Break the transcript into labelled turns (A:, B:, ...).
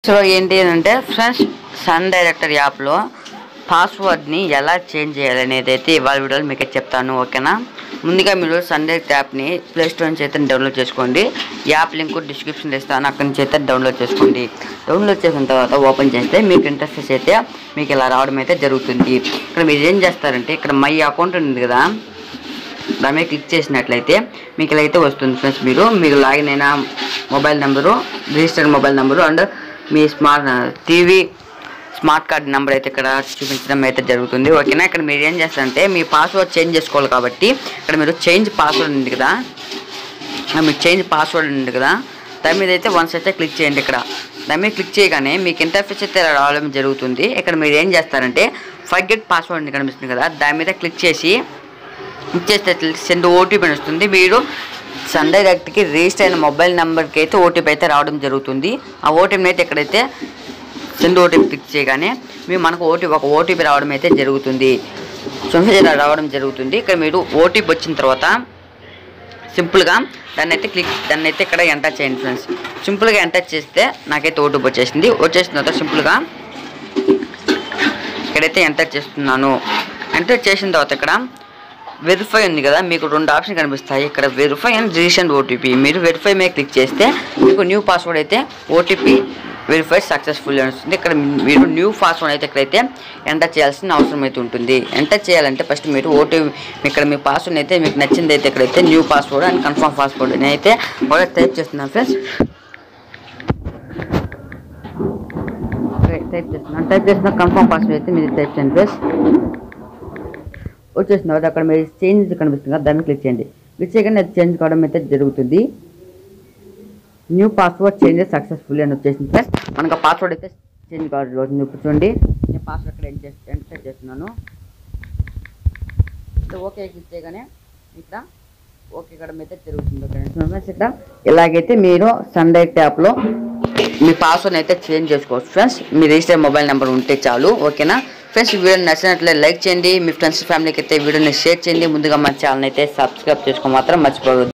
A: so ఏంటి అంటే friends sun director యాప్లో పాస్వర్డ్ని ఎలా చేంజ్ చేయాలనేది అయితే ఇవాళ వీడియోలో మీకు చెప్తాను ఓకేనా ముందుగా మీరు సన్ డైరెక్ట్ యాప్ని ప్లే స్టోర్ నుంచి అయితే డౌన్లోడ్ చేసుకోండి యాప్ లింక్ డిస్క్రిప్షన్లో ఇస్తాను అక్కడి నుంచి అయితే డౌన్లోడ్ చేసుకోండి డౌన్లోడ్ చేసిన తర్వాత ఓపెన్ చేస్తే మీకు ఇంటర్ఫేస్ అయితే మీకు ఇలా రావడం అయితే జరుగుతుంది ఇక్కడ మీరు ఏం చేస్తారంటే ఇక్కడ మై అకౌంట్ ఉంది కదా దాని మీద క్లిక్ చేసినట్లయితే మీకు ఇలా అయితే వస్తుంది ఫ్రెండ్స్ మీరు మీకు లాగిన్ అయిన mobile number registered mobile number and మీ smart TV smart card number అయితే ఇక్కడ చూపించడం అయితే జరుగుతుంది ఓకేనా ఇక్కడ మీరు ఏం చేస్తారంటే మీ పాస్వర్డ్ చేంజ్ చేసుకోవాలి కాబట్టి ఇక్కడ మీరు చేంజ్ పాస్వర్డ్ ఉంది కదా ఆ మీకు చేంజ్ పాస్వర్డ్ ఉంది కదా దాని మీద అయితే వన్స్ అయితే క్లిక్ చేయండి ఇక్కడ దాని మీద క్లిక్ చేయగానే మీకు ఇంటర్ఫేస్ అయితే ఇలా రావడం జరుగుతుంది ఇక్కడ మీరు ఏం చేస్తారంటే ఫర్గెట్ పాస్వర్డ్ అని కనిపిస్తుంది కదా దాని మీద క్లిక్ చేసి ఇచ్చేస్తే సెండ్ ఓటీపీ అని వస్తుంది మీరు సన్ డైరెక్ట్కి రిజిస్టర్ అయిన మొబైల్ నెంబర్కి అయితే ఓటీపీ అయితే రావడం జరుగుతుంది ఆ ఓటీపీని అయితే ఎక్కడైతే సెండ్ ఓటీపీ క్లిక్ చేయగానే మీరు మనకు ఓటీపీ ఒక ఓటీపీ రావడం అయితే జరుగుతుంది సో ఇలా రావడం జరుగుతుంది ఇక్కడ మీరు ఓటీపీ వచ్చిన తర్వాత సింపుల్గా దాన్ని అయితే క్లిక్ దాన్ని అయితే ఇక్కడ ఎంటర్ చేయండి ఫ్రెండ్స్ సింపుల్గా ఎంటర్ చేస్తే నాకైతే ఓటీపీ వచ్చేసింది వచ్చేసిన తర్వాత సింపుల్గా ఇక్కడైతే ఎంటర్ చేస్తున్నాను ఎంటర్ చేసిన తర్వాత ఇక్కడ వెరిఫై ఉంది కదా మీకు రెండు ఆప్షన్ కనిపిస్తాయి ఇక్కడ వెరిఫై అండ్ రిజిస్టర్ ఓటీపీ మీరు వెరిఫై మీద క్లిక్ చేస్తే మీకు న్యూ పాస్వర్డ్ అయితే ఓటీపీ వెరిఫై సక్సెస్ఫుల్ అని వస్తుంది ఇక్కడ మీరు న్యూ పాస్వర్డ్ అయితే ఇక్కడైతే ఎంటర్ చేయాల్సిన అవసరం అయితే ఉంటుంది ఎంటర్ చేయాలంటే ఫస్ట్ మీరు ఓటీపీ ఇక్కడ మీ పాస్వర్డ్ అయితే మీకు నచ్చింది అయితే ఇక్కడైతే new password and confirm password నేనైతే కూడా టైప్ చేస్తున్నాను ఫ్రెండ్స్ టైప్ చేస్తున్నాను టైప్ చేసిన కన్ఫర్మ్ పాస్వర్డ్ అయితే మీరు టైప్ చేయండి ఫ్రెండ్స్ వచ్చేసిన తర్వాత అక్కడ మీరు చేంజ్ కనిపిస్తుంది కదా దాన్ని క్లిక్ చేయండి క్లిక్ చేయగానే అది చేంజ్ కావడం అయితే జరుగుతుంది న్యూ పాస్వర్డ్ చేంజ్ సక్సెస్ఫుల్ అని వచ్చేసింది ఫ్రెండ్స్ మనకు ఆ పాస్వర్డ్ అయితే చేంజ్ కావాలి ఇప్పుడు చూడండి నేను పాస్వర్డ్ ఇక్కడ ఎంటర్ ఎంటర్ చేస్తున్నాను ఇక్కడ ఓకే క్లిక్ చేయగానే ఇక్కడ ఓకే ఇక్కడ అయితే జరుగుతుంది ఓకే ఫ్రెండ్స్ ఇక్కడ ఇలాగైతే మీరు సన్ డైరెక్ట్ యాప్లో మీ పాస్వర్డ్ అయితే చేంజ్ చేసుకోవచ్చు ఫ్రెండ్స్ మీ రిజిస్టర్ మొబైల్ నెంబర్ ఉంటే చాలు ఓకేనా ఫ్రెండ్స్ ఈ వీడియో నచ్చినట్లయితే లైక్ చేయండి మీ ఫ్రెండ్స్ ఫ్యామిలీకి అయితే వీడియోని షేర్ చేయండి ముందుగా మన ఛానల్ అయితే సబ్స్క్రైబ్ చేసుకో మాత్రం మర్చిపోవద్దు